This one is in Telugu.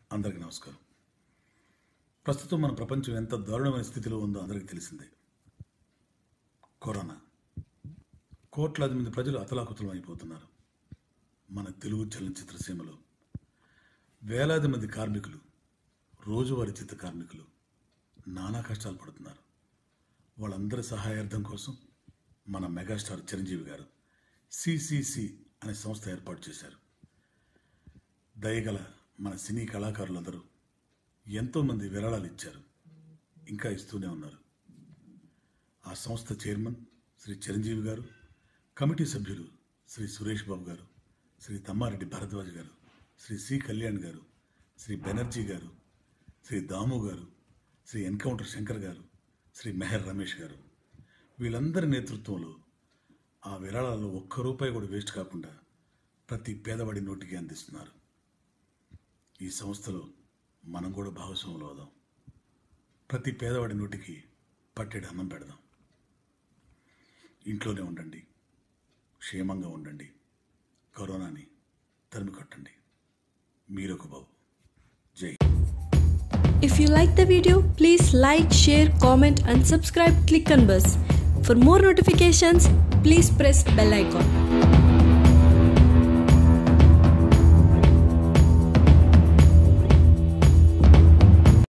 అందరికీ నమస్కారం ప్రస్తుతం మన ప్రపంచం ఎంత దారుణమైన స్థితిలో ఉందో అందరికీ తెలిసిందే కరోనా కోట్లాది మంది ప్రజలు అతలాకుతలం అయిపోతున్నారు మన తెలుగు చలనచిత్ర సీమలో వేలాది మంది కార్మికులు రోజువారీ చిత్ర కార్మికులు నానా కష్టాలు పడుతున్నారు వాళ్ళందరి సహాయార్థం కోసం మన మెగాస్టార్ చిరంజీవి గారు సిసిసి అనే సంస్థ ఏర్పాటు చేశారు దయగల మన సినీ కళాకారులందరూ ఎంతోమంది విరాళాలు ఇచ్చారు ఇంకా ఇస్తూనే ఉన్నారు ఆ సంస్థ చైర్మన్ శ్రీ చిరంజీవి గారు కమిటీ సభ్యులు శ్రీ సురేష్ బాబు గారు శ్రీ తమ్మారెడ్డి భరద్వాజ్ గారు శ్రీ సి కళ్యాణ్ గారు శ్రీ బెనర్జీ గారు శ్రీ దాము గారు శ్రీ ఎన్కౌంటర్ శంకర్ గారు శ్రీ మెహర్ రమేష్ గారు వీళ్ళందరి నేతృత్వంలో ఆ విరాళాల్లో ఒక్క రూపాయి కూడా వేస్ట్ కాకుండా ప్రతి పేదవాడి నోటికి అందిస్తున్నారు ఈ సంస్థలో మనం కూడా భాగస్వాములు అవుదాం ప్రతి పేదవాడి నోటికి పట్టెడు అన్నం పెడదాం ఇంట్లోనే ఉండండి క్షేమంగా ఉండండి కరోనాని తరిమి కొట్టండి మీరొక బాబు జై If you like the video, please like, share, comment and subscribe Click on Bus. For more notifications, please press bell icon.